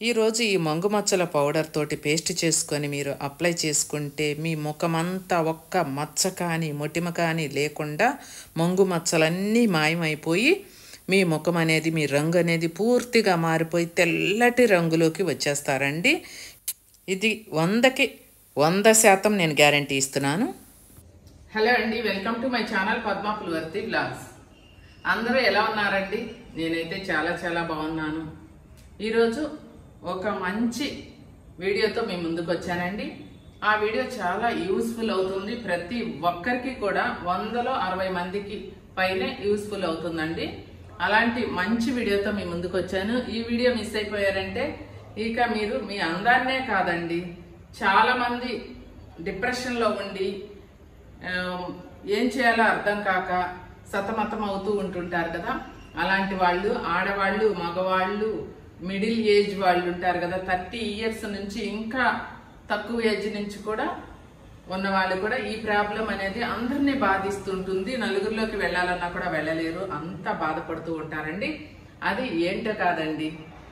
ఈరోజు ఈ మంగు మచ్చల పౌడర్ తోటి పేస్ట్ చేసుకొని మీరు అప్లై చేసుకుంటే మీ ముఖమంతా ఒక్క మచ్చ కానీ మొటిమ కానీ లేకుండా మంగు మచ్చలన్నీ మాయమైపోయి మీ ముఖం అనేది మీ రంగు అనేది పూర్తిగా మారిపోయి తెల్లటి రంగులోకి వచ్చేస్తారండి ఇది వందకి వంద శాతం నేను గ్యారంటీ ఇస్తున్నాను హలో అండి welcome to my channel Padma Pulivarthi vlogs అందరూ ఎలా ఉన్నారండి నేనైతే చాలా చాలా బాగున్నాను ఈరోజు ఒక మంచి వీడియోతో మీ ముందుకు వచ్చానండి ఆ వీడియో చాలా యూస్ఫుల్ అవుతుంది ప్రతి ఒక్కరికి కూడా వందలో అరవై మందికి పైనే యూస్ఫుల్ అవుతుందండి అలాంటి మంచి వీడియోతో మీ ముందుకు వచ్చాను ఈ వీడియో మిస్ అయిపోయారంటే ఇక మీరు మీ అందాన్నే కాదండి చాలా మంది డిప్రెషన్లో ఉండి ఆ, ఏం చేయాలో అర్థం కాక సతమతం అవుతూ ఉంటుంటారు కదా అలాంటి వాళ్ళు ఆడవాళ్ళు మగవాళ్ళు మిడిల్ ఏజ్ వాళ్ళు ఉంటారు కదా థర్టీ ఇయర్స్ నుంచి ఇంకా తక్కువ ఏజ్ నుంచి కూడా ఉన్న వాళ్ళు కూడా ఈ ప్రాబ్లం అనేది అందరినీ బాధిస్తుంటుంది నలుగురిలోకి వెళ్ళాలన్నా కూడా వెళ్ళలేరు అంత బాధపడుతూ ఉంటారండి అది ఏంటో కాదండి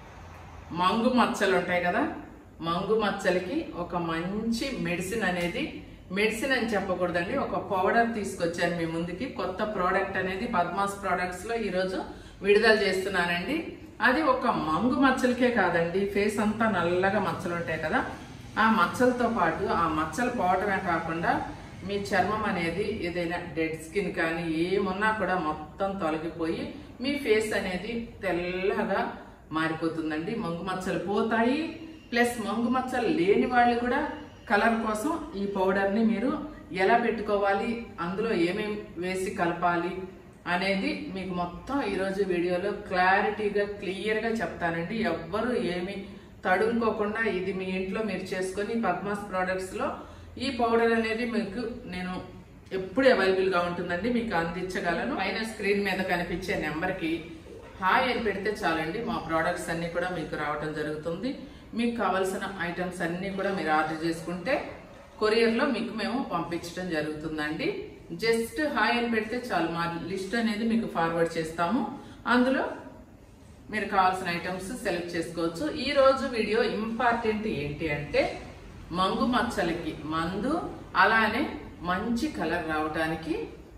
మంగు మచ్చలు ఉంటాయి కదా మంగు మచ్చలకి ఒక మంచి మెడిసిన్ అనేది మెడిసిన్ అని చెప్పకూడదండి ఒక పౌడర్ తీసుకొచ్చాను మీ ముందుకి కొత్త ప్రోడక్ట్ అనేది పద్మాస్ ప్రోడక్ట్స్ లో ఈరోజు విడుదల చేస్తున్నానండి అది ఒక మంగు మచ్చలకే కాదండి ఫేస్ అంతా నల్లగా మచ్చలు ఉంటాయి కదా ఆ మచ్చలతో పాటు ఆ మచ్చలు పోవటమే కాకుండా మీ చర్మం అనేది ఏదైనా డెడ్ స్కిన్ కానీ ఏమున్నా కూడా మొత్తం తొలగిపోయి మీ ఫేస్ అనేది తెల్లగా మారిపోతుందండి మంగు మచ్చలు పోతాయి ప్లస్ మంగు మచ్చలు లేని వాళ్ళు కూడా కలర్ కోసం ఈ పౌడర్ని మీరు ఎలా పెట్టుకోవాలి అందులో ఏమేమి వేసి కలపాలి అనేది మీకు మొత్తం ఈరోజు వీడియోలో క్లారిటీగా క్లియర్గా చెప్తానండి ఎవ్వరు ఏమి తడుముకోకుండా ఇది మీ ఇంట్లో మీరు చేసుకొని పద్మాస్ ప్రోడక్ట్స్లో ఈ పౌడర్ అనేది మీకు నేను ఎప్పుడు అవైలబుల్గా ఉంటుందండి మీకు అందించగలను పైన స్క్రీన్ మీద కనిపించే నెంబర్కి హాయ్ అని పెడితే చాలండి మా ప్రోడక్ట్స్ అన్నీ కూడా మీకు రావటం జరుగుతుంది మీకు కావాల్సిన ఐటమ్స్ అన్నీ కూడా మీరు ఆర్డర్ చేసుకుంటే కొరియర్లో మీకు మేము పంపించడం జరుగుతుందండి జస్ట్ హాయ్ అని పెడితే చాలు మా లిస్ట్ అనేది మీకు ఫార్వర్డ్ చేస్తాము అందులో మీరు కావాల్సిన ఐటమ్స్ సెలెక్ట్ చేసుకోవచ్చు ఈ రోజు వీడియో ఇంపార్టెంట్ ఏంటి అంటే మంగు మచ్చలకి మందు అలానే మంచి కలర్ రావడానికి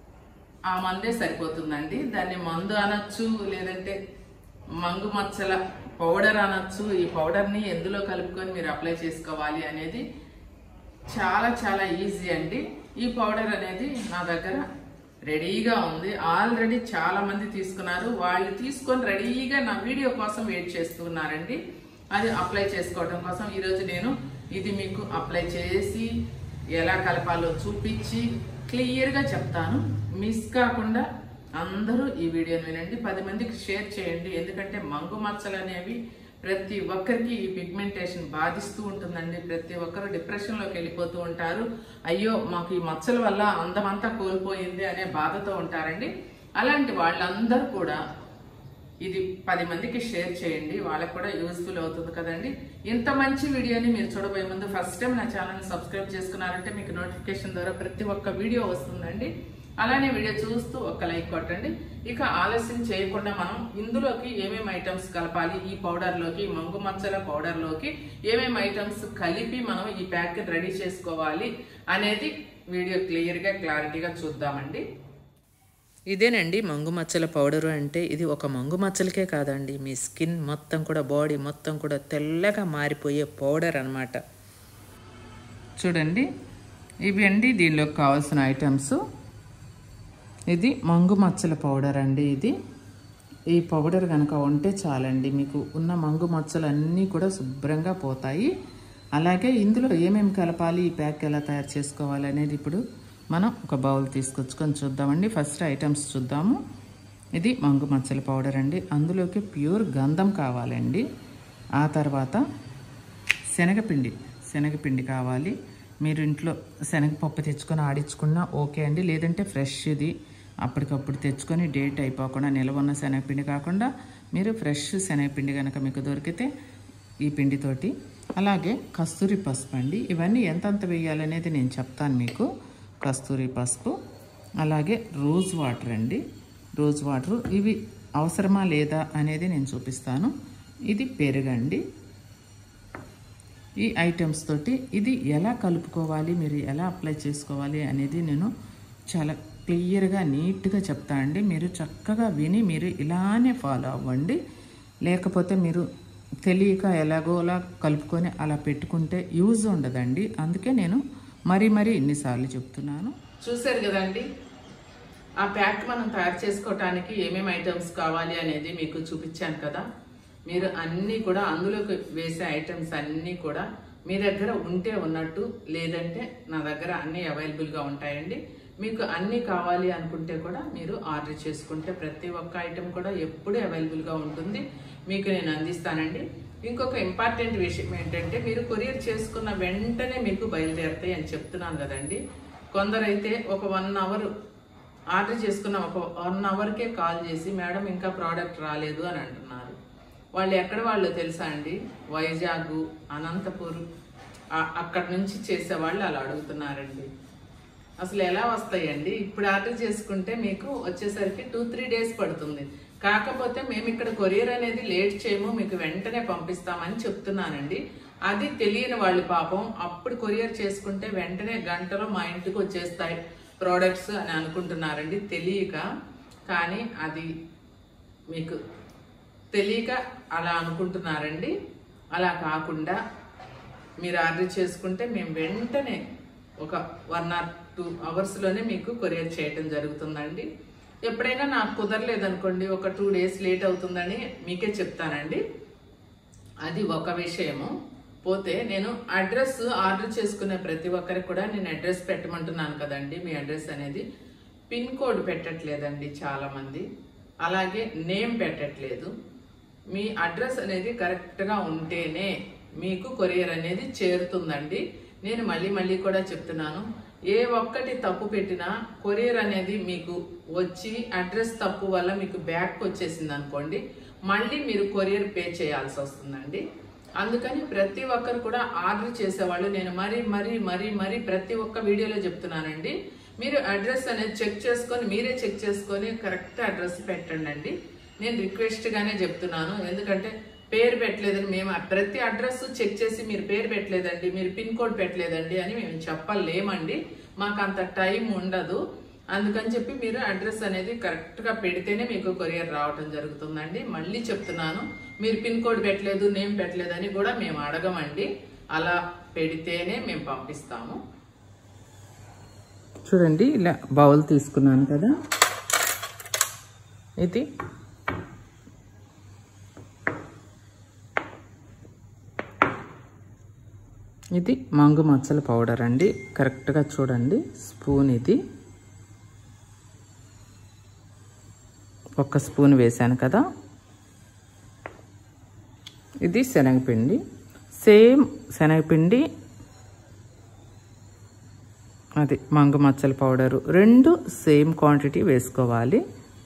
ఆ మందే సరిపోతుందండి దాన్ని మందు అనొచ్చు లేదంటే మంగు మచ్చల పౌడర్ అనొచ్చు ఈ పౌడర్ని ఎందులో కలుపుకొని మీరు అప్లై చేసుకోవాలి అనేది చాలా చాలా ఈజీ అండి ఈ పౌడర్ అనేది నా దగ్గర రెడీగా ఉంది ఆల్రెడీ చాలా మంది తీసుకున్నారు వాళ్ళు తీసుకొని రెడీగా నా వీడియో కోసం వెయిట్ చేస్తున్నారండి అది అప్లై చేసుకోవడం కోసం ఈరోజు నేను ఇది మీకు అప్లై చేసి ఎలా కలపాలో చూపించి క్లియర్గా చెప్తాను మిస్ కాకుండా అందరూ ఈ వీడియోని వినండి పది మందికి షేర్ చేయండి ఎందుకంటే మంగు మచ్చలు అనేవి ప్రతి ఒక్కరికి ఈ పిగ్మెంటేషన్ బాధిస్తూ ఉంటుందండి ప్రతి ఒక్కరు డిప్రెషన్లోకి వెళ్ళిపోతూ ఉంటారు అయ్యో మాకు ఈ మచ్చల వల్ల అందమంతా కోల్పోయింది అనే బాధతో ఉంటారండి అలాంటి వాళ్ళందరూ కూడా ఇది పది మందికి షేర్ చేయండి వాళ్ళకి కూడా యూస్ఫుల్ అవుతుంది కదండి ఇంత మంచి వీడియోని మీరు చూడబోయే ముందు ఫస్ట్ టైం నా ఛానల్ని సబ్స్క్రైబ్ చేసుకున్నారంటే మీకు నోటిఫికేషన్ ద్వారా ప్రతి ఒక్క వీడియో వస్తుందండి అలానే వీడియో చూస్తూ ఒక లైక్ కొట్టండి ఇక ఆలస్యం చేయకుండా మనం ఇందులోకి ఏమేమి ఐటమ్స్ కలపాలి ఈ పౌడర్లోకి మంగు మచ్చల పౌడర్లోకి ఏమేమి ఐటమ్స్ కలిపి మనం ఈ ప్యాకెట్ రెడీ చేసుకోవాలి అనేది వీడియో క్లియర్గా క్లారిటీగా చూద్దామండి ఇదేనండి మంగు మచ్చల పౌడరు అంటే ఇది ఒక మంగు మచ్చలకే కాదండి మీ స్కిన్ మొత్తం కూడా బాడీ మొత్తం కూడా తెల్లగా మారిపోయే పౌడర్ అన్నమాట చూడండి ఇవి అండి దీనిలోకి కావాల్సిన ఐటమ్స్ ఇది మంగు మచ్చల పౌడర్ అండి ఇది ఈ పౌడర్ కనుక ఉంటే చాలండి మీకు ఉన్న మంగు మచ్చలు అన్నీ కూడా శుభ్రంగా పోతాయి అలాగే ఇందులో ఏమేమి కలపాలి ఈ ప్యాక్ ఎలా తయారు చేసుకోవాలి అనేది ఇప్పుడు మనం ఒక బౌల్ తీసుకొచ్చుకొని చూద్దామండి ఫస్ట్ ఐటమ్స్ చూద్దాము ఇది మంగు మచ్చల పౌడర్ అండి అందులోకి ప్యూర్ గంధం కావాలండి ఆ తర్వాత శనగపిండి శనగపిండి కావాలి మీరు ఇంట్లో శనగపప్పు తెచ్చుకొని ఆడించుకున్నా ఓకే అండి లేదంటే ఫ్రెష్ ఇది అప్పటికప్పుడు తెచ్చుకొని డేట్ అయిపోకుండా నిల్వ ఉన్న శనగపిండి కాకుండా మీరు ఫ్రెష్ శనగపిండి కనుక మీకు దొరికితే ఈ పిండితోటి అలాగే కస్తూరి పసుపు అండి ఇవన్నీ ఎంతంత వేయాలనేది నేను చెప్తాను మీకు కస్తూరి పసుపు అలాగే రోజ్ వాటర్ అండి రోజ్ వాటర్ ఇవి అవసరమా లేదా అనేది నేను చూపిస్తాను ఇది పెరుగండి ఈ ఐటమ్స్ తోటి ఇది ఎలా కలుపుకోవాలి మీరు ఎలా అప్లై చేసుకోవాలి అనేది నేను చాలా క్లియర్గా నీట్గా చెప్తా అండి మీరు చక్కగా విని మీరు ఇలానే ఫాలో అవ్వండి లేకపోతే మీరు తెలియక ఎలాగోలా కలుపుకొని అలా పెట్టుకుంటే యూజ్ ఉండదండి అందుకే నేను మరీ మరీ ఇన్నిసార్లు చెప్తున్నాను చూశారు కదండి ఆ ప్యాక్ మనం తయారు చేసుకోవటానికి ఏమేమి ఐటమ్స్ కావాలి అనేది మీకు చూపించాను కదా మీరు అన్నీ కూడా అందులోకి వేసే ఐటమ్స్ అన్నీ కూడా మీ దగ్గర ఉంటే ఉన్నట్టు లేదంటే నా దగ్గర అన్నీ అవైలబుల్గా ఉంటాయండి మీకు అన్నీ కావాలి అనుకుంటే కూడా మీరు ఆర్డర్ చేసుకుంటే ప్రతి ఒక్క ఐటెం కూడా ఎప్పుడూ అవైలబుల్గా ఉంటుంది మీకు నేను అందిస్తానండి ఇంకొక ఇంపార్టెంట్ విషయం ఏంటంటే మీరు కొరియర్ చేసుకున్న వెంటనే మీకు బయలుదేరుతాయి అని చెప్తున్నాను కదండి కొందరైతే ఒక వన్ అవర్ ఆర్డర్ చేసుకున్న ఒక వన్ అవర్కే కాల్ చేసి మేడం ఇంకా ప్రోడక్ట్ రాలేదు అని అంటున్నారు వాళ్ళు ఎక్కడ వాళ్ళు తెలుసా అండి వైజాగ్ అనంతపూర్ ఆ- అక్కడ నుంచి చేసే వాళ్ళు అలా అడుగుతున్నారండి అసలు ఎలా వస్తాయండి ఇప్పుడు ఆర్డర్ చేసుకుంటే మీకు వచ్చేసరికి టూ త్రీ డేస్ పడుతుంది కాకపోతే మేము ఇక్కడ కొరియర్ అనేది లేట్ చేయము మీకు వెంటనే పంపిస్తామని చెప్తున్నానండి అది తెలియని వాళ్ళు పాపం అప్పుడు కొరియర్ చేసుకుంటే వెంటనే గంటలో మా ఇంటికి వచ్చేస్తాయి ప్రోడక్ట్స్ అని అనుకుంటున్నారండి తెలియక కానీ అది మీకు తెలియక అలా అనుకుంటున్నారండి అలా కాకుండా మీరు ఆర్డర్ చేసుకుంటే మేము వెంటనే ఒక వన్ ఆర్ టూ అవర్స్లోనే మీకు కొరియర్ చేయటం జరుగుతుందండి ఎప్పుడైనా నాకు కుదరలేదనుకోండి ఒక టూ డేస్ లేట్ అవుతుందని మీకే చెప్తానండి అది ఒక విషయము పోతే నేను అడ్రస్ ఆర్డర్ చేసుకునే ప్రతి ఒక్కరికి కూడా నేను అడ్రస్ పెట్టమంటున్నాను కదండి మీ అడ్రస్ అనేది పిన్ కోడ్ పెట్టట్లేదండి చాలా మంది అలాగే నేమ్ పెట్టట్లేదు మీ అడ్రస్ అనేది కరెక్ట్గా ఉంటేనే మీకు కొరియర్ అనేది చేరుతుందండి నేను మళ్ళీ మళ్ళీ కూడా చెప్తున్నాను ఏ ఒక్కటి తప్పు పెట్టినా కొరియర్ అనేది మీకు వచ్చి అడ్రస్ తప్పు వల్ల మీకు బ్యాక్ వచ్చేసింది అనుకోండి మళ్ళీ మీరు కొరియర్ పే చేయాల్సి వస్తుందండి అందుకని ప్రతి ఒక్కరు కూడా ఆర్డర్ చేసేవాళ్ళు నేను మరీ మరీ మరీ మరీ ప్రతి ఒక్క వీడియోలో చెప్తున్నానండి మీరు అడ్రస్ అనేది చెక్ చేసుకొని మీరే చెక్ చేసుకొని కరెక్ట్ అడ్రస్ పెట్టండి అండి నేను రిక్వెస్ట్ గానే చెప్తున్నాను ఎందుకంటే పేరు పెట్టలేదని మేము ఆ ప్రతి అడ్రస్ చెక్ చేసి మీరు పేరు పెట్టలేదండి మీరు పిన్ కోడ్ పెట్టలేదండి అని మేము చెప్పలేమండి మాకు అంత టైం ఉండదు అందుకని చెప్పి మీరు అడ్రస్ అనేది కరెక్ట్ గా పెడితేనే మీకు కొరియర్ రావటం జరుగుతుందండి మళ్ళీ చెప్తున్నాను మీరు పిన్ కోడ్ పెట్టలేదు నేమ్ పెట్టలేదని కూడా మేము అడగమండి అలా పెడితేనే మేము పంపిస్తాము చూడండి ఇలా బౌల్ తీసుకున్నాను కదా ఇది ఇది మంగు మచ్చల పౌడర్ అండి కరెక్ట్గా చూడండి స్పూన్ ఇది ఒక్క స్పూన్ వేశాను కదా ఇది శనగపిండి సేమ్ శనగపిండి అది మంగు మచ్చల పౌడరు రెండు సేమ్ క్వాంటిటీ వేసుకోవాలి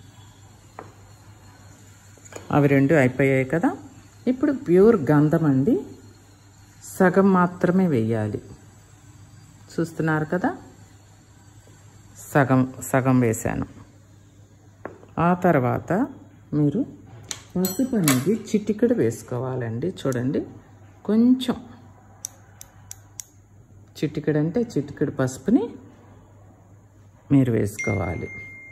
అవి రెండు అయిపోయాయి కదా ఇప్పుడు ప్యూర్ గంధం అండి సగం మాత్రమే వేయాలి చూస్తున్నారు కదా సగం సగం వేశాను ఆ తర్వాత మీరు పసుపు అనేది చిటికెడు వేసుకోవాలండి చూడండి కొంచెం చిటికెడు అంటే చిటికెడు పసుపుని మీరు వేసుకోవాలి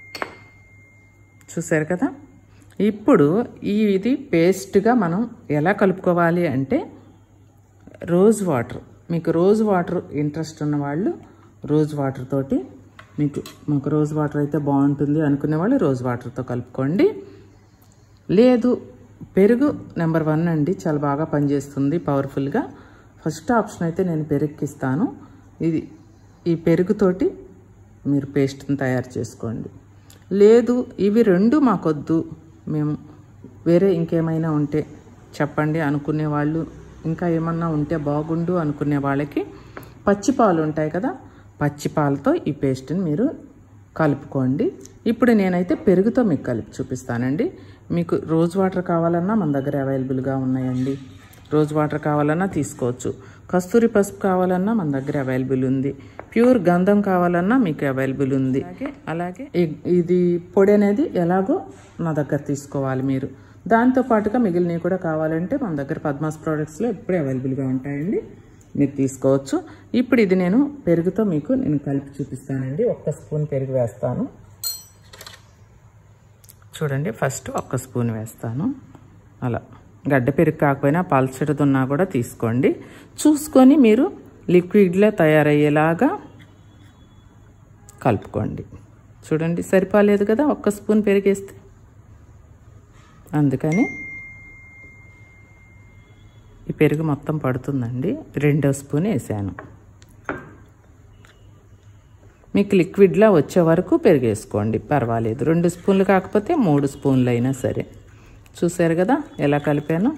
చూసారు కదా ఇప్పుడు ఈ ఇది పేస్ట్గా మనం ఎలా కలుపుకోవాలి అంటే రోజ్ వాటర్ మీకు రోజ్ వాటర్ ఇంట్రెస్ట్ ఉన్న వాళ్ళు రోజ్ వాటర్ తోటి మీకు మాకు రోజ్ వాటర్ అయితే బాగుంటుంది అనుకునే వాళ్ళు రోజ్ వాటర్తో కలుపుకోండి లేదు పెరుగు నెంబర్ వన్ అండి చాలా బాగా పనిచేస్తుంది పవర్ఫుల్గా ఫస్ట్ ఆప్షన్ అయితే నేను పెరుగుకిస్తాను ఇది ఈ పెరుగుతోటి మీరు పేస్ట్ని తయారు చేసుకోండి లేదు ఇవి రెండు మాకొద్దు మేము వేరే ఇంకేమైనా ఉంటే చెప్పండి అనుకునే వాళ్ళు ఇంకా ఏమన్నా ఉంటే బాగుండు అనుకునే వాళ్ళకి పచ్చి పాలు ఉంటాయి కదా పచ్చి పాలతో ఈ పేస్ట్ని మీరు కలుపుకోండి ఇప్పుడు నేనైతే పెరుగుతో మీకు కలిపి చూపిస్తానండి మీకు రోజ్ వాటర్ కావాలన్నా మన దగ్గర అవైలబుల్గా ఉన్నాయండి రోజ్ వాటర్ కావాలన్నా తీసుకోవచ్చు కస్తూరి పసుపు కావాలన్నా మన దగ్గర అవైలబుల్ ఉంది ప్యూర్ గంధం కావాలన్నా మీకు అవైలబుల్ ఉంది అలాగే అలాగే ఇ- ఇది పొడి అనేది ఎలాగో నా దగ్గర తీసుకోవాలి మీరు దాంతో పాటుగా మిగిలినవి కూడా కావాలంటే మన దగ్గర పద్మాస్ ప్రోడక్ట్స్లో ఎప్పుడూ అవైలబుల్గా ఉంటాయండి మీరు తీసుకోవచ్చు ఇప్పుడు ఇది నేను పెరుగుతో మీకు నేను కలిపి చూపిస్తానండి ఒక్క స్పూన్ పెరుగు వేస్తాను చూడండి ఫస్ట్ ఒక్క స్పూన్ వేస్తాను అలా గడ్డ పెరుగు కాకపోయినా పల్చడిదున్నా కూడా తీసుకోండి చూసుకొని మీరు లిక్విడ్లో తయారయ్యేలాగా కలుపుకోండి చూడండి సరిపోలేదు కదా ఒక్క స్పూన్ పెరిగేస్తే అందుకని ఈ పెరుగు మొత్తం పడుతుందండి రెండో స్పూన్ వేసాను మీకు లిక్విడ్లా వచ్చే వరకు పెరిగేసుకోండి పర్వాలేదు రెండు స్పూన్లు కాకపోతే మూడు స్పూన్లు అయినా సరే చూసారు కదా ఎలా కలిపాను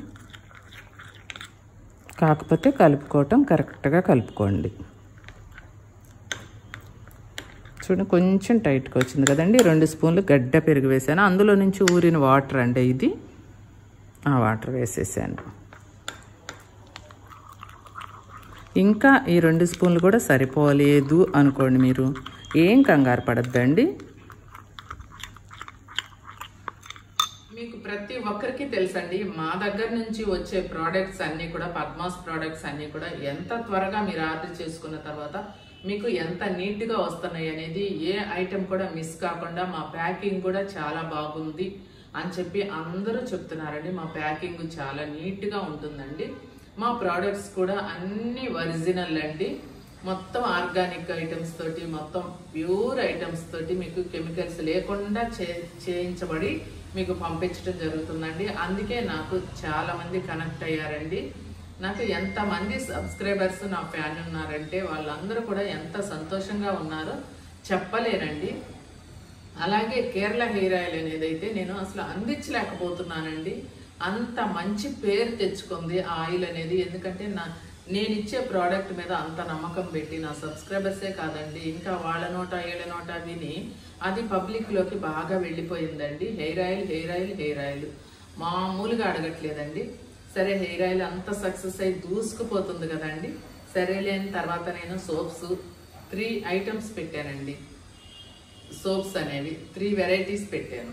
కాకపోతే కలుపుకోవటం కరెక్ట్గా కలుపుకోండి చూడండి కొంచెం టైట్గా వచ్చింది కదండి రెండు స్పూన్లు గడ్డ పెరుగు వేసాను అందులో నుంచి ఊరిన వాటర్ అండి ఇది ఆ వాటర్ వేసేసాను ఇంకా ఈ రెండు స్పూన్లు కూడా సరిపోలేదు అనుకోండి మీరు ఏం కంగారు పడద్దండి మీకు ప్రతి ఒక్కరికి తెలుసండి మా దగ్గర నుంచి వచ్చే ప్రోడక్ట్స్ అన్నీ కూడా పద్మాస్ ప్రోడక్ట్స్ అన్నీ కూడా ఎంత త్వరగా మీరు ఆర్డర్ చేసుకున్న తర్వాత మీకు ఎంత నీట్గా వస్తున్నాయి అనేది ఏ ఐటెం కూడా మిస్ కాకుండా మా ప్యాకింగ్ కూడా చాలా బాగుంది అని చెప్పి అందరూ చెప్తున్నారండి మా ప్యాకింగ్ చాలా నీట్గా ఉంటుందండి మా ప్రోడక్ట్స్ కూడా అన్ని ఒరిజినల్ అండి మొత్తం ఆర్గానిక్ ఐటమ్స్ తోటి మొత్తం ప్యూర్ ఐటమ్స్ తోటి మీకు కెమికల్స్ లేకుండా చే చేయించబడి మీకు పంపించడం జరుగుతుందండి అందుకే నాకు చాలా మంది కనెక్ట్ అయ్యారండి నాకు ఎంతమంది సబ్స్క్రైబర్స్ నా ఫ్యాన్ ఉన్నారంటే వాళ్ళందరూ కూడా ఎంత సంతోషంగా ఉన్నారో చెప్పలేనండి అలాగే కేరళ హెయిర్ ఆయిల్ అనేది అయితే నేను అసలు అందించలేకపోతున్నానండి అంత మంచి పేరు తెచ్చుకుంది ఆ ఆయిల్ అనేది ఎందుకంటే నా నేను ఇచ్చే ప్రోడక్ట్ మీద అంత నమ్మకం పెట్టి నా సబ్స్క్రైబర్సే కాదండి ఇంకా వాళ్ళ నోట వీళ్ళ నోట విని అది పబ్లిక్లోకి బాగా వెళ్ళిపోయిందండి hair oil hair oil hair oil మామూలుగా అడగట్లేదండి సరే హెయిర్ ఆయిల్ అంత సక్సెస్ అయి దూసుకుపోతుంది కదండి సరే లేని తర్వాత నేను సోప్స్ త్రీ ఐటమ్స్ పెట్టానండి సోప్స్ అనేవి త్రీ వెరైటీస్ పెట్టాను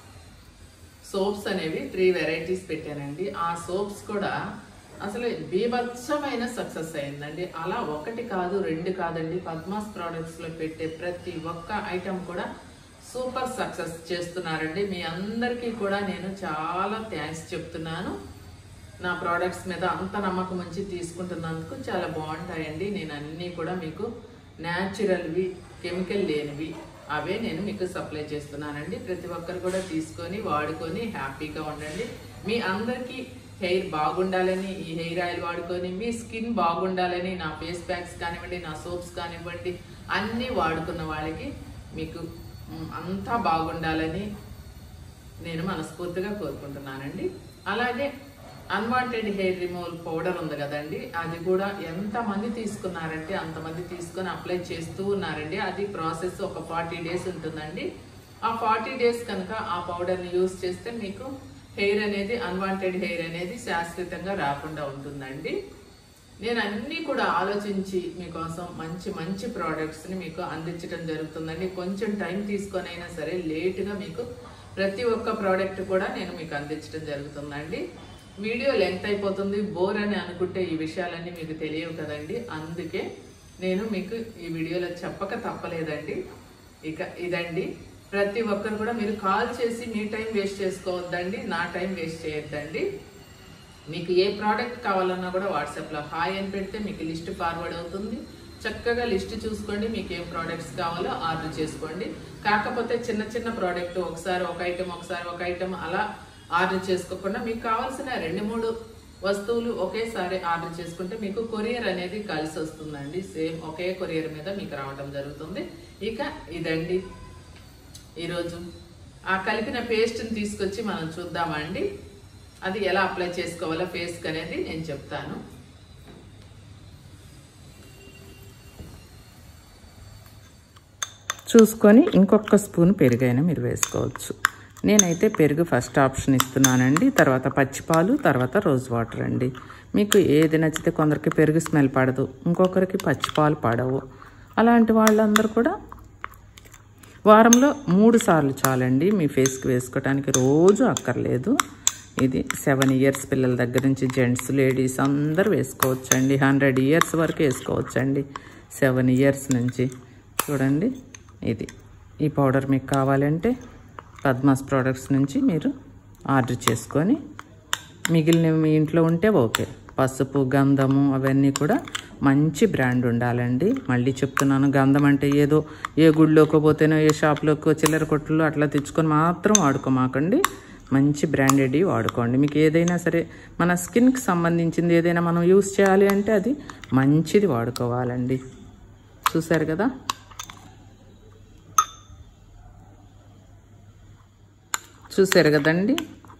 సోప్స్ అనేవి త్రీ వెరైటీస్ పెట్టానండి ఆ సోప్స్ కూడా అసలు బీభత్సమైన సక్సెస్ అయిందండి అలా ఒకటి కాదు రెండు కాదండి పద్మాస్ ప్రోడక్ట్స్లో పెట్టే ప్రతి ఒక్క ఐటెం కూడా సూపర్ సక్సెస్ చేస్తున్నారండి మీ అందరికీ కూడా నేను చాలా థ్యాంక్స్ చెప్తున్నాను నా ప్రోడక్ట్స్ మీద అంత నమ్మకం ఉంచి తీసుకుంటున్నందుకు చాలా బాగుంటాయండి నేను అన్నీ కూడా మీకు న్యాచురల్వి కెమికల్ లేనివి అవే నేను మీకు సప్లై చేస్తున్నానండి ప్రతి ఒక్కరు కూడా తీసుకొని వాడుకొని హ్యాపీగా ఉండండి మీ అందరికీ హెయిర్ బాగుండాలని ఈ హెయిర్ ఆయిల్ వాడుకొని మీ స్కిన్ బాగుండాలని నా ఫేస్ ప్యాక్స్ కానివ్వండి నా సోప్స్ కానివ్వండి అన్నీ వాడుకున్న వాళ్ళకి మీకు మ్, అంతా బాగుండాలని నేను మనస్ఫూర్తిగా కోరుకుంటున్నానండి అలాగే అన్వాంటెడ్ హెయిర్ రిమూవల్ పౌడర్ ఉంది కదండి అది కూడా ఎంతమంది తీసుకున్నారంటే అంతమంది తీసుకొని అప్లై చేస్తూ ఉన్నారండి అది ప్రాసెస్ ఒక ఫార్టీ డేస్ ఉంటుందండి ఆ ఫార్టీ డేస్ కనుక ఆ పౌడర్ని యూస్ చేస్తే మీకు హెయిర్ అనేది అన్వాంటెడ్ హెయిర్ అనేది శాశ్వతంగా రాకుండా ఉంటుందండి నేను అన్నీ కూడా ఆలోచించి మీకోసం మంచి మంచి ప్రోడక్ట్స్ని మీకు అందించడం జరుగుతుందండి కొంచెం టైం తీసుకొని అయినా సరే లేటుగా మీకు ప్రతి ఒక్క ప్రోడక్ట్ కూడా నేను మీకు అందించడం జరుగుతుందండి వీడియో లెంగ్త్ అయిపోతుంది బోర్ అని అనుకుంటే ఈ విషయాలన్నీ మీకు తెలియవు కదండి అందుకే నేను మీకు ఈ వీడియోలో చెప్పక తప్పలేదండి ఇక ఇదండి ప్రతి ఒక్కరు కూడా మీరు కాల్ చేసి మీ టైం వేస్ట్ చేసుకోవద్దండి నా టైం వేస్ట్ చేయొద్దండి మీకు ఏ ప్రోడక్ట్ కావాలన్నా కూడా వాట్సాప్లో హాయ్ అని పెడితే మీకు లిస్ట్ ఫార్వర్డ్ అవుతుంది చక్కగా లిస్ట్ చూసుకోండి మీకు ఏం ప్రోడక్ట్స్ కావాలో ఆర్డర్ చేసుకోండి కాకపోతే చిన్న చిన్న ప్రోడక్ట్ ఒకసారి ఒక ఐటెం ఒకసారి ఒక ఐటెం అలా ఆర్డర్ చేసుకోకుండా మీకు కావాల్సిన రెండు మూడు వస్తువులు ఒకేసారి ఆర్డర్ చేసుకుంటే మీకు కొరియర్ అనేది కలిసి వస్తుందండి సేమ్ ఒకే కొరియర్ మీద మీకు రావడం జరుగుతుంది ఇక ఇదండి ఈరోజు ఆ కలిపిన పేస్ట్ని తీసుకొచ్చి మనం చూద్దామండి అది ఎలా అప్లై చేసుకోవాలో ఫేస్కి అనేది నేను చెప్తాను చూసుకొని ఇంకొక స్పూన్ పెరుగైనా మీరు వేసుకోవచ్చు నేనైతే పెరుగు ఫస్ట్ ఆప్షన్ ఇస్తున్నానండి తర్వాత పచ్చిపాలు తర్వాత రోజ్ వాటర్ అండి మీకు ఏది నచ్చితే కొందరికి పెరుగు స్మెల్ పడదు ఇంకొకరికి పచ్చిపాలు పడవు అలాంటి వాళ్ళందరూ కూడా వారంలో మూడు సార్లు చాలండి మీ ఫేస్కి వేసుకోవడానికి రోజు అక్కర్లేదు ఇది సెవెన్ ఇయర్స్ పిల్లల దగ్గర నుంచి జెంట్స్ లేడీస్ అందరూ వేసుకోవచ్చండి హండ్రెడ్ ఇయర్స్ వరకు వేసుకోవచ్చండి సెవెన్ ఇయర్స్ నుంచి చూడండి ఇది ఈ పౌడర్ మీకు కావాలంటే పద్మాస్ ప్రోడక్ట్స్ నుంచి మీరు ఆర్డర్ చేసుకొని మిగిలిన మీ ఇంట్లో ఉంటే ఓకే పసుపు గంధము అవన్నీ కూడా మంచి బ్రాండ్ ఉండాలండి మళ్ళీ చెప్తున్నాను గంధం అంటే ఏదో ఏ గుడిలోకి పోతేనో ఏ షాప్లోకి చిల్లర కొట్టులో అట్లా తెచ్చుకొని మాత్రం వాడుకోమాకండి మంచి బ్రాండెడ్ వాడుకోండి మీకు ఏదైనా సరే మన స్కిన్కి సంబంధించింది ఏదైనా మనం యూస్ చేయాలి అంటే అది మంచిది వాడుకోవాలండి చూసారు కదా చూసారు కదండి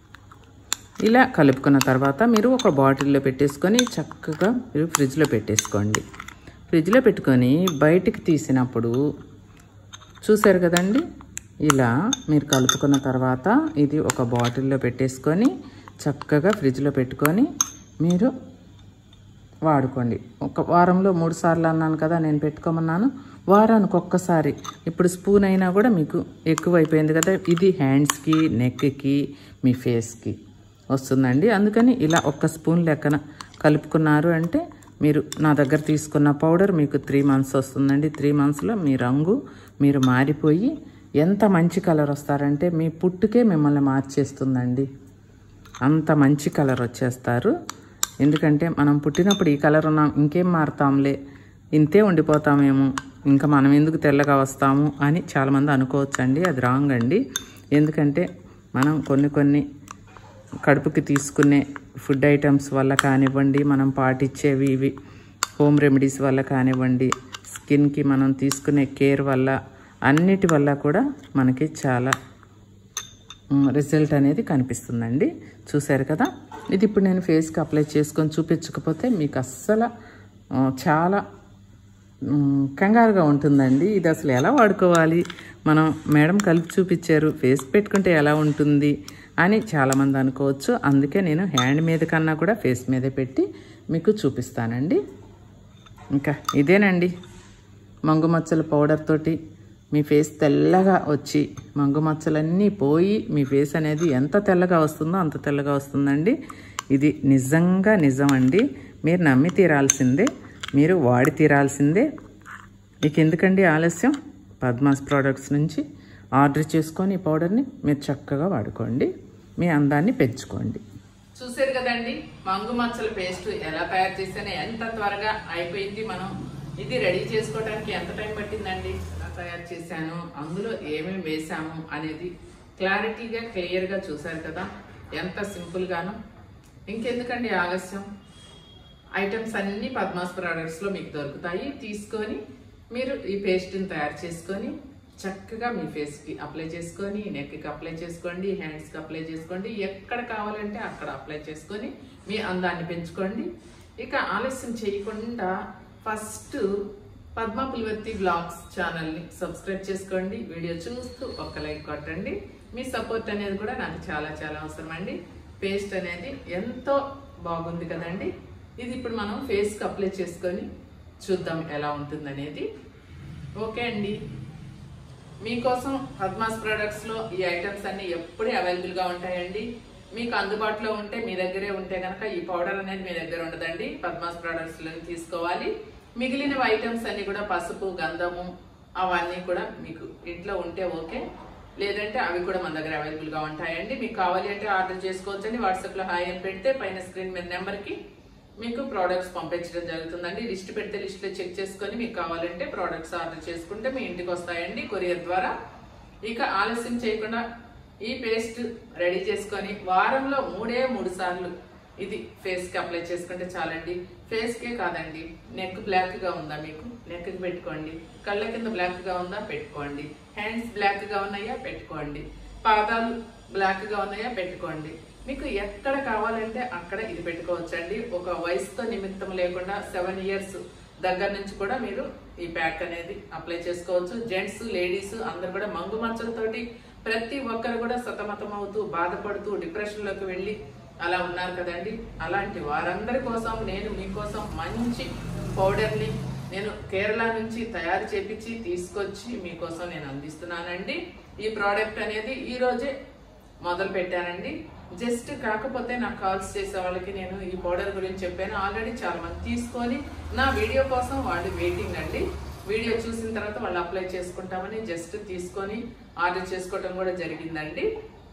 ఇలా కలుపుకున్న తర్వాత మీరు ఒక బాటిల్లో పెట్టేసుకొని చక్కగా మీరు ఫ్రిడ్జ్లో పెట్టేసుకోండి ఫ్రిడ్జ్లో పెట్టుకొని బయటికి తీసినప్పుడు చూసారు కదండి ఇలా మీరు కలుపుకున్న తర్వాత ఇది ఒక బాటిల్లో పెట్టేసుకొని చక్కగా ఫ్రిడ్జ్లో పెట్టుకొని మీరు వాడుకోండి ఒక వారంలో మూడు సార్లు అన్నాను కదా నేను పెట్టుకోమన్నాను వారానికి ఒక్కసారి ఇప్పుడు స్పూన్ అయినా కూడా మీకు ఎక్కువైపోయింది కదా ఇది హ్యాండ్స్కి నెక్కి మీ ఫేస్కి వస్తుందండి అందుకని ఇలా ఒక్క స్పూన్ లెక్కన కలుపుకున్నారు అంటే మీరు నా దగ్గర తీసుకున్న పౌడర్ మీకు త్రీ మంత్స్ వస్తుందండి త్రీ మంత్స్లో మీ రంగు మీరు మారిపోయి ఎంత మంచి కలర్ వస్తారంటే మీ పుట్టుకే మిమ్మల్ని మార్చేస్తుందండి అంత మంచి కలర్ వచ్చేస్తారు ఎందుకంటే మనం పుట్టినప్పుడు ఈ కలర్ ఉన్నాం ఇంకేం మారుతాంలే ఇంతే ఉండిపోతామేమో ఇంకా మనం ఎందుకు తెల్లగా వస్తాము అని చాలామంది అనుకోవచ్చండి అది రాంగ్ అండి ఎందుకంటే మనం కొన్ని కొన్ని కడుపుకి తీసుకునే ఫుడ్ ఐటమ్స్ వల్ల కానివ్వండి మనం పాటించేవి ఇవి హోమ్ రెమెడీస్ వల్ల కానివ్వండి స్కిన్కి మనం తీసుకునే కేర్ వల్ల అన్నిటి వల్ల కూడా మనకి చాలా రిజల్ట్ అనేది కనిపిస్తుందండి చూశారు కదా ఇది ఇప్పుడు నేను ఫేస్కి అప్లై చేసుకొని చూపించకపోతే మీకు అస్సలు ఆ, చాలా మ్, కంగారుగా ఉంటుందండి ఇది అసలు ఎలా వాడుకోవాలి మనం మేడం కలిపి చూపించారు ఫేస్ పెట్టుకుంటే ఎలా ఉంటుంది అని చాలామంది అనుకోవచ్చు అందుకే నేను హ్యాండ్ మీద కన్నా కూడా ఫేస్ మీదే పెట్టి మీకు చూపిస్తానండి ఇంకా ఇదేనండి మంగు మచ్చల పౌడర్ తోటి మీ ఫేస్ తెల్లగా వచ్చి మంగు మచ్చలన్నీ పోయి మీ ఫేస్ అనేది ఎంత తెల్లగా వస్తుందో అంత తెల్లగా వస్తుందండి ఇది నిజంగా నిజం అండి మీరు నమ్మి తీరాల్సిందే మీరు వాడి తీరాల్సిందే మీకు ఎందుకండి ఆలస్యం పద్మాస్ ప్రోడక్ట్స్ నుంచి ఆర్డర్ చేసుకొని ఈ పౌడర్ని మీరు చక్కగా వాడుకోండి మీ అందాన్ని పెంచుకోండి చూసారు కదండి మంగు మచ్చల పేస్ట్ ఎలా తయారు చేసానో ఎంత త్వరగా అయిపోయింది మనం ఇది రెడీ చేసుకోవడానికి ఎంత టైం పట్టిందండి ఎలా తయారు చేశాను అందులో ఏమేమి వేసాము అనేది క్లారిటీగా క్లియర్గా చూసారు కదా ఎంత సింపుల్ గాను ఇంకెందుకండి ఆలస్యం ఐటమ్స్ అన్ని పద్మాస్ ప్రోడక్ట్స్ లో మీకు దొరుకుతాయి తీసుకొని మీరు ఈ పేస్ట్ని తయారు చేసుకొని చక్కగా మీ ఫేస్ కి అప్లై చేసుకొని నెక్ కి అప్లై చేసుకోండి హ్యాండ్స్ కి అప్లై చేసుకోండి ఎక్కడ కావాలంటే అక్కడ అప్లై చేసుకొని మీ అందాన్ని పెంచుకోండి ఇక ఆలస్యం చేయకుండా ఫస్ట్ పద్మ పులివర్తి బ్లాగ్స్ ఛానల్ని సబ్స్క్రైబ్ చేసుకోండి వీడియో చూస్తూ ఒక్క లైక్ కొట్టండి మీ సపోర్ట్ అనేది కూడా నాకు చాలా చాలా అవసరం అండి పేస్ట్ అనేది ఎంతో బాగుంది కదండి ఇది ఇప్పుడు మనం ఫేస్కి అప్లై చేసుకొని చూద్దాం ఎలా ఉంటుందనేది ఓకే అండి మీకోసం పద్మాస్ ప్రొడక్ట్స్ లో ఈ ఐటమ్స్ అన్ని ఎప్పుడూ అవైలబుల్ గా ఉంటాయండి మీకు అందుబాటులో ఉంటే మీ దగ్గరే ఉంటే కనుక ఈ పౌడర్ అనేది మీ దగ్గర ఉండదండి పద్మాస్ ప్రొడక్ట్స్ లో తీసుకోవాలి మిగిలిన ఐటమ్స్ అన్ని కూడా పసుపు గంధము అవన్నీ కూడా మీకు ఇంట్లో ఉంటే ఓకే లేదంటే అవి కూడా మన దగ్గర అవైలబుల్ గా ఉంటాయండి మీకు కావాలి అంటే ఆర్డర్ చేసుకోవచ్చండి వాట్సాప్ లో హాయ్ అని పెడితే పైన స్క్రీన్ మీద నెంబర్ కి మీకు ప్రోడక్ట్స్ పంపించడం జరుగుతుందండి లిస్ట్ పెడితే లిస్ట్ లో చెక్ చేసుకొని మీకు కావాలంటే ప్రోడక్ట్స్ ఆర్డర్ చేసుకుంటే మీ ఇంటికి వస్తాయండి కొరియర్ ద్వారా ఇక ఆలస్యం చేయకుండా ఈ పేస్ట్ రెడీ చేసుకొని వారంలో మూడే మూడు సార్లు ఇది ఫేస్ కి అప్లై చేసుకుంటే చాలండి ఫేస్ కే కాదండి నెక్ బ్లాక్ గా ఉందా మీకు నెక్ కి పెట్టుకోండి కళ్ళ కింద బ్లాక్ గా ఉందా పెట్టుకోండి హ్యాండ్స్ బ్లాక్ గా ఉన్నాయా పెట్టుకోండి పాదాలు బ్లాక్ గా ఉన్నాయా పెట్టుకోండి మీకు ఎక్కడ కావాలంటే అక్కడ ఇది పెట్టుకోవచ్చండి ఒక వయసుతో నిమిత్తం లేకుండా సెవెన్ ఇయర్స్ దగ్గర నుంచి కూడా మీరు ఈ ప్యాక్ అనేది అప్లై చేసుకోవచ్చు జెంట్స్ లేడీస్ అందరు కూడా మంగు మచ్చలతోటి ప్రతి ఒక్కరు కూడా సతమతం అవుతూ బాధపడుతూ డిప్రెషన్ లోకి వెళ్ళి అలా ఉన్నారు కదండి అలాంటి వారందరి కోసం నేను మీకోసం మంచి పౌడర్ ని నేను కేరళ నుంచి తయారు చేపించి తీసుకొచ్చి మీకోసం నేను అందిస్తున్నానండి ఈ ప్రోడక్ట్ అనేది ఈ రోజే మొదలు పెట్టానండి జస్ట్ కాకపోతే నాకు కాల్స్ చేసే వాళ్ళకి నేను ఈ పౌడర్ గురించి చెప్పాను ఆల్రెడీ చాలా మంది తీసుకొని నా వీడియో కోసం వాళ్ళు వెయిటింగ్ అండి వీడియో చూసిన తర్వాత వాళ్ళు అప్లై చేసుకుంటామని జస్ట్ తీసుకొని ఆర్డర్ చేసుకోవడం కూడా జరిగిందండి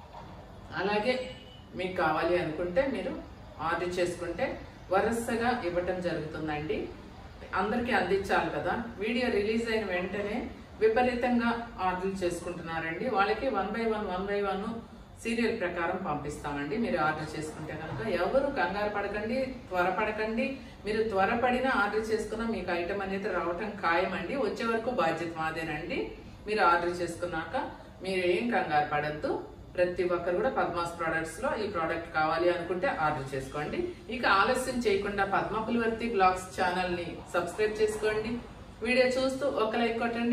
అలాగే మీకు కావాలి అనుకుంటే మీరు ఆర్డర్ చేసుకుంటే వరుసగా ఇవ్వటం జరుగుతుందండి అందరికీ అందించాలి కదా వీడియో రిలీజ్ అయిన వెంటనే విపరీతంగా ఆర్డర్లు చేసుకుంటున్నారండి వాళ్ళకి one by one one by one serial ప్రకారం పంపిస్తామండి మీరు ఆర్డర్ చేసుకుంటే కనుక ఎవరు కంగారు పడకండి త్వరపడకండి మీరు త్వరపడిన ఆర్డర్ చేసుకున్న మీకు ఐటమ్ అనేది రావటం ఖాయమండి వచ్చే వరకు బాధ్యత మాదేనండి మీరు ఆర్డర్ చేసుకున్నాక మీరు ఏం కంగారు పడద్దు ప్రతి ఒక్కరు కూడా పద్మాస్ ప్రొడక్ట్స్ లో ఈ ప్రోడక్ట్ కావాలి అనుకుంటే ఆర్డర్ చేసుకోండి ఇక ఆలస్యం చేయకుండా పద్మ పులివర్తి బ్లాగ్స్ ఛానల్ ని సబ్స్క్రైబ్ చేసుకోండి వీడియో చూస్తూ ఒక లైక్ కొట్టండి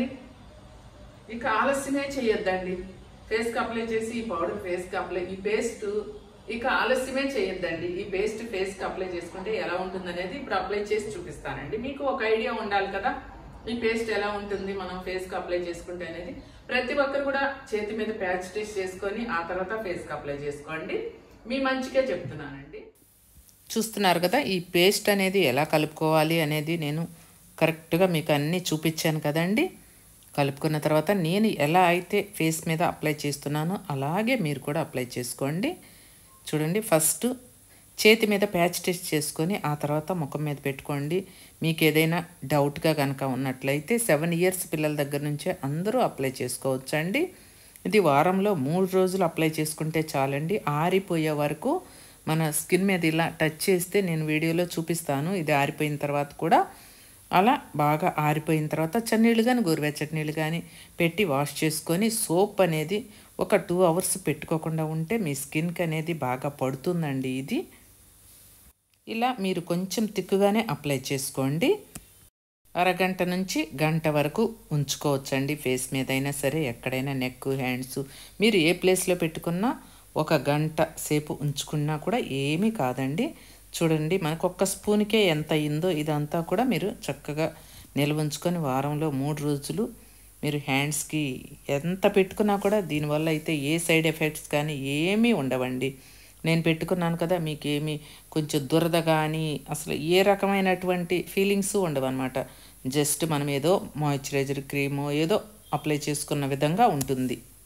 ఇక ఆలస్యమే చేయొద్దండి ఫేస్ కి అప్లై చేసి ఈ పౌడర్ ఫేస్ కి అప్లై ఈ పేస్ట్ ఇక ఆలస్యమే చేయొద్దండి ఈ పేస్ట్ ఫేస్ కి అప్లై చేసుకుంటే ఎలా ఉంటుంది అనేది ఇప్పుడు అప్లై చేసి చూపిస్తానండి మీకు ఒక ఐడియా ఉండాలి కదా ఈ పేస్ట్ ఎలా ఉంటుంది మనం ఫేస్ కి అప్లై చేసుకుంటే అనేది ప్రతి ఒక్కరు కూడా చేతి మీద ప్యాచ్ టెస్ట్ చేసుకొని ఆ తర్వాత ఫేస్ కి అప్లై చేసుకోండి మీ మంచిగా చెప్తున్నానండి చూస్తున్నారు కదా ఈ పేస్ట్ అనేది ఎలా కలుపుకోవాలి అనేది నేను కరెక్ట్గా మీకు అన్నీ చూపించాను కదండి కలుపుకున్న తర్వాత నేను ఎలా అయితే ఫేస్ మీద అప్లై చేస్తున్నానో అలాగే మీరు కూడా అప్లై చేసుకోండి చూడండి ఫస్ట్ చేతి మీద ప్యాచ్ టెస్ట్ చేసుకొని ఆ తర్వాత ముఖం మీద పెట్టుకోండి మీకు ఏదైనా డౌట్గా కనుక ఉన్నట్లయితే సెవెన్ ఇయర్స్ పిల్లల దగ్గర నుంచే అందరూ అప్లై చేసుకోవచ్చండి ఇది వారంలో మూడు రోజులు అప్లై చేసుకుంటే చాలండి ఆరిపోయే వరకు మన స్కిన్ మీద ఇలా టచ్ చేస్తే నేను వీడియోలో చూపిస్తాను ఇది ఆరిపోయిన తర్వాత కూడా అలా బాగా ఆరిపోయిన తర్వాత చన్నీళ్ళు కానీ గోరువెచ్చటి నీళ్ళు కానీ పెట్టి వాష్ చేసుకొని సోప్ అనేది ఒక టూ అవర్స్ పెట్టుకోకుండా ఉంటే మీ స్కిన్కి అనేది బాగా పడుతుందండి ఇది ఇలా మీరు కొంచెం తిక్కుగానే అప్లై చేసుకోండి అరగంట నుంచి గంట వరకు ఉంచుకోవచ్చండి ఫేస్ మీద అయినా సరే ఎక్కడైనా నెక్ హ్యాండ్స్ మీరు ఏ ప్లేస్లో పెట్టుకున్నా ఒక గంట సేపు ఉంచుకున్నా కూడా ఏమీ కాదండి చూడండి మనకు ఒక్క స్పూన్కే ఎంత అయిందో ఇదంతా కూడా మీరు చక్కగా నిల్వ ఉంచుకొని వారంలో మూడు రోజులు మీరు హ్యాండ్స్కి ఎంత పెట్టుకున్నా కూడా దీనివల్ల అయితే ఏ సైడ్ ఎఫెక్ట్స్ కానీ ఏమీ ఉండవండి నేను పెట్టుకున్నాను కదా మీకు ఏమి కొంచెం దురద కానీ అసలు ఏ రకమైనటువంటి ఫీలింగ్స్ ఉండవన్నమాట జస్ట్ మనం ఏదో మాయిశ్చరైజర్ క్రీమో ఏదో అప్లై చేసుకున్న విధంగా ఉంటుంది